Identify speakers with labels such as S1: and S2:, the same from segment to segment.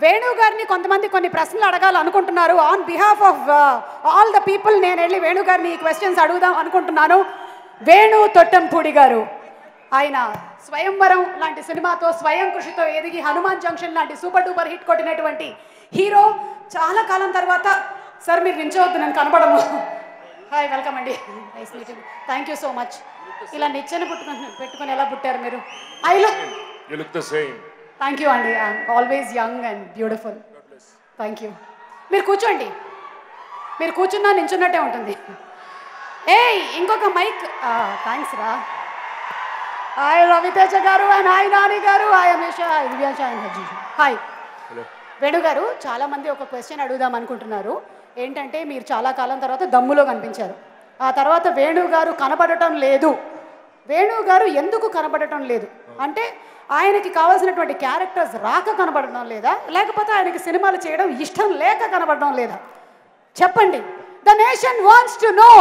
S1: వేణు గారిని కొంతమంది కొన్ని ప్రశ్నలు అడగాలనుకుంటున్నారు on behalf of all the people నేను వెళ్ళి వేణు గారిని ఈ క్వశ్చన్స్ అడుగుదాం అనుకుంటున్నాను వేణు తొట్టంపూడి గారు ఆయన స్వయంవరం లాంటి సినిమాతో స్వయం కృషితో ఎదిగి హనుమాన్ జంక్షన్ లాంటి సూపర్ డూపర్ హిట్ కొట్టినటువంటి హీరో చాలా కాలం తర్వాత సార్ మీరు నించవద్దు నేను కనపడము హాయ్ వెల్కమ్ అండి nice meeting thank you so much ఇలా నిచ్చెన పుట్టుకుని పెట్టుకొని ఎలా పుట్టారు మీరు I look
S2: You look the same.
S1: Thank you అండి I'm always young and beautiful thank you మీరు కూర్చోండి మీరు కూర్చున్నా నించున్నట్టే ఉంటుంది ఏయ్ ఇంకొక మైక్ థ్యాంక్స్ రా హాయ్ రవితేజ గారు అండ్ హాయ్ నాని గారు hi Amesha hi Divyansha and Haji hi
S2: Hello.
S1: Venu గారు చాలా మంది ఒక క్వశ్చన్ అడుగుదాం అనుకుంటున్నారు ఏంటంటే మీరు చాలా కాలం తర్వాత దమ్ములో కనిపించారు ఆ తర్వాత వేణు గారు కనబడటం లేదు వేణు గారు ఎందుకు కనబడటం లేదు అంటే ఆయనకి కావాల్సినటువంటి క్యారెక్టర్స్ రాక కనబడడం లేదా లేకపోతే ఆయనకి సినిమాలు చేయడం ఇష్టం లేక కనబడడం లేదా చెప్పండి the nation wants to know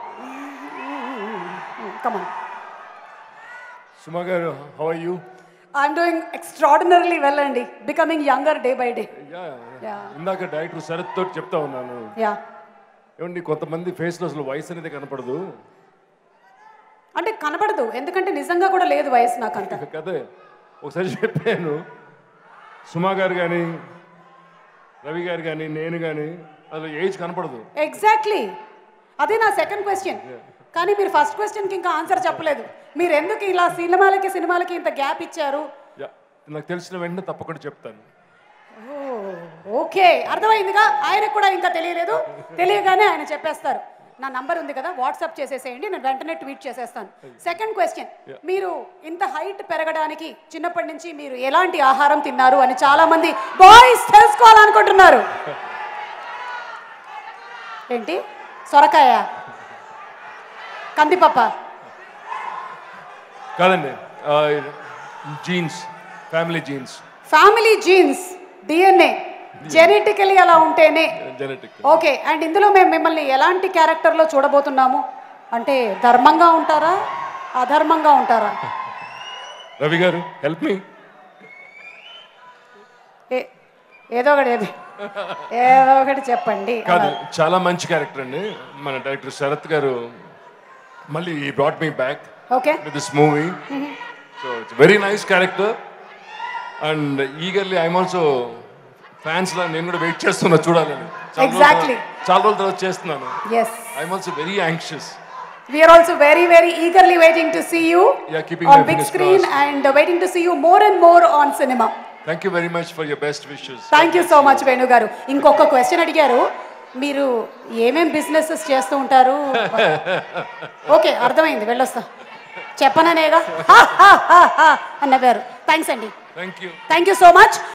S1: come on
S2: Suma garu, how are you?
S1: I'm doing extraordinarily well అండి becoming younger day by day
S2: Yeah.
S1: Yeah.
S2: ఇందాక డైరెక్టర్ శరత్ తోటి చెప్తా ఉన్నాను
S1: యా
S2: ఏమండి కొంతమంది ఫేస్ లో అసలు వయసు అనేది కనపడదు
S1: అంటే కనబడదు ఎందుకంటే నిజంగా కూడా లేదు వయసు నాకు అంత
S2: కదే ఒకసారి చెప్పాను సుమా గారు కానీ రవి గారు కానీ నేను కానీ అసలు ఏజ్ కనపడదు
S1: ఎగ్జాక్ట్లీ అదే నా సెకండ్ క్వశ్చన్ కానీ మీరు ఫస్ట్ క్వశ్చన్కి ఇంకా ఆన్సర్ చెప్పలేదు మీరు ఎందుకు ఇలా సినిమాలకి సినిమాలకి ఇంత గ్యాప్ ఇచ్చారు
S2: Yeah. నాకు తెలిసిన వెంటనే తప్పకుండా చెప్తాను
S1: ఓకే అర్థమైందిగా ఆయనకు కూడా ఇంకా తెలియలేదు తెలియగానే ఆయన చెప్పేస్తారు నా నంబర్ ఉంది కదా వాట్సాప్ చేసేసేయండి నేను వెంటనే ట్వీట్ చేసేస్తాను సెకండ్ క్వశ్చన్ మీరు ఇంత హైట్ పెరగడానికి చిన్నప్పటి నుంచి మీరు ఎలాంటి ఆహారం తిన్నారు అని చాలా మంది బాయ్స్ తెలుసుకోవాలనుకుంటున్నారు ఏంటి సొరకాయ కందిపప్ప
S2: కాదండి genes family genes
S1: family genes DNA genetically అలా ఉంటేనే
S2: జెనెటిక్
S1: ఓకే అండ్ ఇందులో మేము మిమ్మల్ని ఎలాంటి క్యారెక్టర్లో చూడబోతున్నాము అంటే ధర్మంగా ఉంటారా అధర్మంగా ఉంటారా
S2: రవి గారు హెల్ప్ మీ
S1: ఏ- ఏదో ఒకటి ఏది ఏదో ఒకటి చెప్పండి
S2: కాదు చాలా మంచి క్యారెక్టర్ అండి మన డైరెక్టర్ శరత్ గారు మళ్ళీ ఈ brought me back
S1: okay
S2: with this movie so it's very nice character and eagerly I'm also fans లా నేను కూడా వెయిట్ చేస్తున్నా చూడాలని చాలా రోజుల
S1: Exactly.
S2: తర్వాత- చాలా రోజుల తర్వాత చేస్తున్నాను
S1: yes
S2: I'm also very anxious
S1: we're also very very eagerly waiting to see you
S2: Yeah, keeping
S1: on
S2: my
S1: big
S2: fingers
S1: screen and waiting to see you more and more on cinema
S2: thank you very much for your best wishes
S1: thank you so much Venu గారు ఇంకొక question అడిగారు మీరు ఏమేం businesses చేస్తూ ఉంటారు okay అర్థమైంది వెళ్ళొస్తా చెప్పననేగా అని నవ్వారు థ్యాంక్స్ అండి
S2: thank you
S1: thank you so much